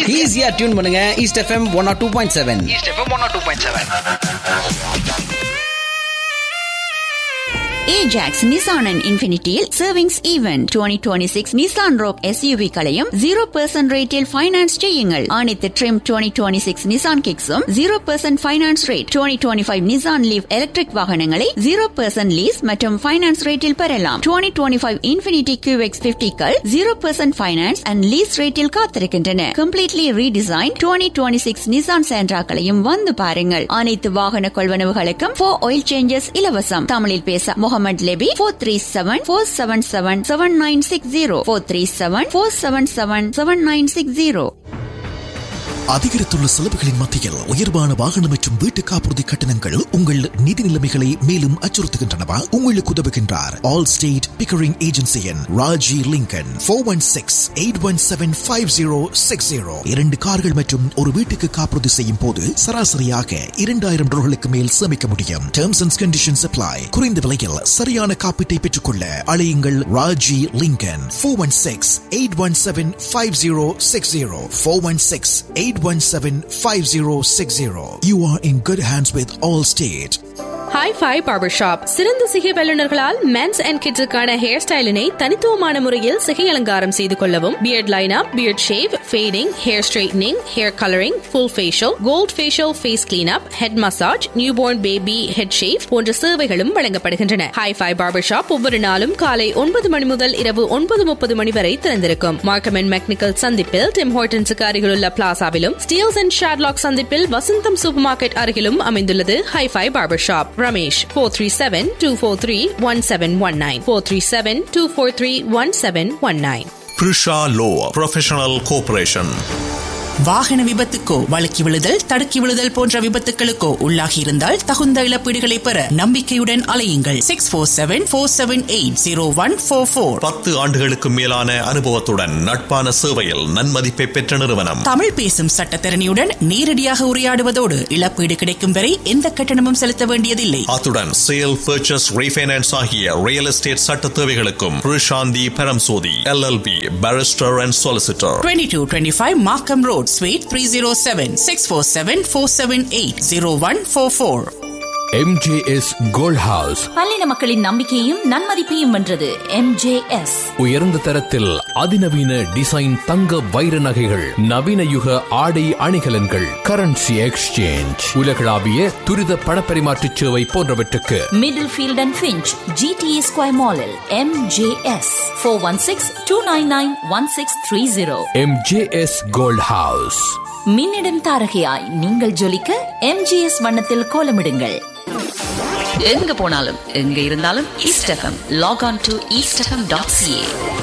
ஈஸியா டியூன் பண்ணுங்க East FM one or two point seven East FM one two point seven Ajax Nissan and இன்ஃபினிட்டியில் savings event twenty twenty six Nissan Rogue SUV களையும் zero percent ரேட்டில் finance செய்யுங்கள் அனைத்து trim twenty twenty six Nissan கிக்ஸும் zero percent finance rate twenty twenty five Nissan Leaf electric வாகனங்களை zero percent lease மற்றும் finance ரேட்டில் பெறலாம் twenty twenty five Infiniti Q X பிப்டிக்கள் zero percent finance and lease ரேட்டில் காத்திருக்கின்றன completely redesign twenty twenty six Nissan சேண்ட்ராக்களையும் வந்து பாருங்கள் அனைத்து வாகன கொள்வனவுகளுக்கும் ஃபோர் ஆயில் சேஞ்சஸ் இலவசம் தமிழில் பேச Mohammed Lebbe four three seven four seven seven seven nine six zero four three seven four seven seven seven nine six zero அதிகரித்துள்ள செலவுகளின் மத்தியில் உயர்வான வாகனம் மற்றும் வீட்டு காப்புறுதி கட்டணங்கள் உங்கள் நிதி நிலைமைகளை மேலும் அச்சுறுத்துகின்றனவா உங்களுக்கு உதவுகின்றார் ஆல் ஸ்டேட் பிக்கரிங் ஏஜென்சியின் Raji Lincoln four one six eight one seven five zero six zero இரண்டு கார்கள் மற்றும் ஒரு வீட்டுக்கு காப்புறுதி செய்யும் போது சராசரியாக இரண்டாயிரம் டாலர்களுக்கு மேல் சேமிக்க முடியும் டேர்ம்ஸ் அண்ட் கண்டிஷன்ஸ் அப்ளை குறைந்த விலையில் சரியான காப்பீட்டை பெற்றுக்கொள்ள அழையுங்கள் Raji Lincoln four one six eight one seven five zero six zero four one six eight 817-5060. You are in good hands with Allstate. Hi Fi barber shop சிறந்த சிகை வல்லுநர்களால் மென்ஸ் அண்ட் கிட்ஸுக்கான ஹேர் ஸ்டைலினை தனித்துவமான முறையில் சிகை அலங்காரம் செய்து கொள்ளவும் beard lineup beard shave fading hair straightening hair colouring full facial gold facial face cleanup head massage newborn baby head shave போன்ற சேவைகளும் வழங்கப்படுகின்றன ஹாய் ஃபை பார்பர் ஷாப் ஒவ்வொரு நாளும் காலை ஒன்பது மணி முதல் இரவு ஒன்பது முப்பது மணி வரை திறந்திருக்கும் மார்க்கம் அண்ட் மெக்னிக்கல் சந்திப்பில் டிம் ஹோட்டன்ஸுக்கு அருகிலுள்ள பிளாசாவிலும் ஸ்டீல்ஸ் அண்ட் ஷாட்லாக் சந்திப்பில் வசந்தம் சூப்பர் மார்க்கெட் அருகிலும் அமைந்துள்ளது Hi Fi barber shop Ramesh four three seven two four three one seven one nine four three seven two four three one seven one nine Prisha Law Professional Corporation. வாகன விபத்துக்கோ வழுக்கி விழுதல் தடுக்கி விழுதல் போன்ற விபத்துகளுக்கோ உள்ளாகி இருந்தால் தகுந்த இழப்பீடுகளை பெற நம்பிக்கையுடன் அலையுங்கள் six four seven four seven eight zero one four four பத்து ஆண்டுகளுக்கு மேலான அனுபவத்துடன் நட்பான சேவையில் நன்மதிப்பை பெற்ற நிறுவனம் தமிழ் பேசும் சட்டத்தரணியுடன் நேரடியாக உரையாடுவதோடு இழப்பீடு கிடைக்கும் வரை எந்த கட்டணமும் செலுத்த வேண்டியதில்லை அத்துடன் சேல் பர்ச்சேஸ் ரீஃபைனான்ஸ் ஆகிய ரியல் எஸ்டேட் சட்ட தேவைகளுக்கும் Prishanthi Paramsothy LLP barrister and solicitor twenty two twenty five Markham road suite three zero seven six four seven four seven eight zero one four four MJS gold house பல்லின மக்களின் நம்பிக்கையும் நன்மதிப்பையும் வென்றது MJS உயர்ந்த தரத்தில் அதிநவீன டிசைன் தங்க வைர நகைகள் நவீன யுக ஆடை அணிகலன்கள் கரன்சி எக்ஸ்சேஞ்ச் உலகளாவிய துரித பணப்பரிமாற்ற சேவை போன்றவற்றுக்கு Middlefield and Finch GTA square மாலில் MJS four one six two nine nine one six three zero MJS gold house மின்னிடம் தாரகையாய் நீங்கள் ஜொலிக்க எம்ஜிஎஸ் வண்ணத்தில் கோலமிடுங்கள் எங்க போனாலும் எங்க இருந்தாலும் East FM log on to East FM dot CA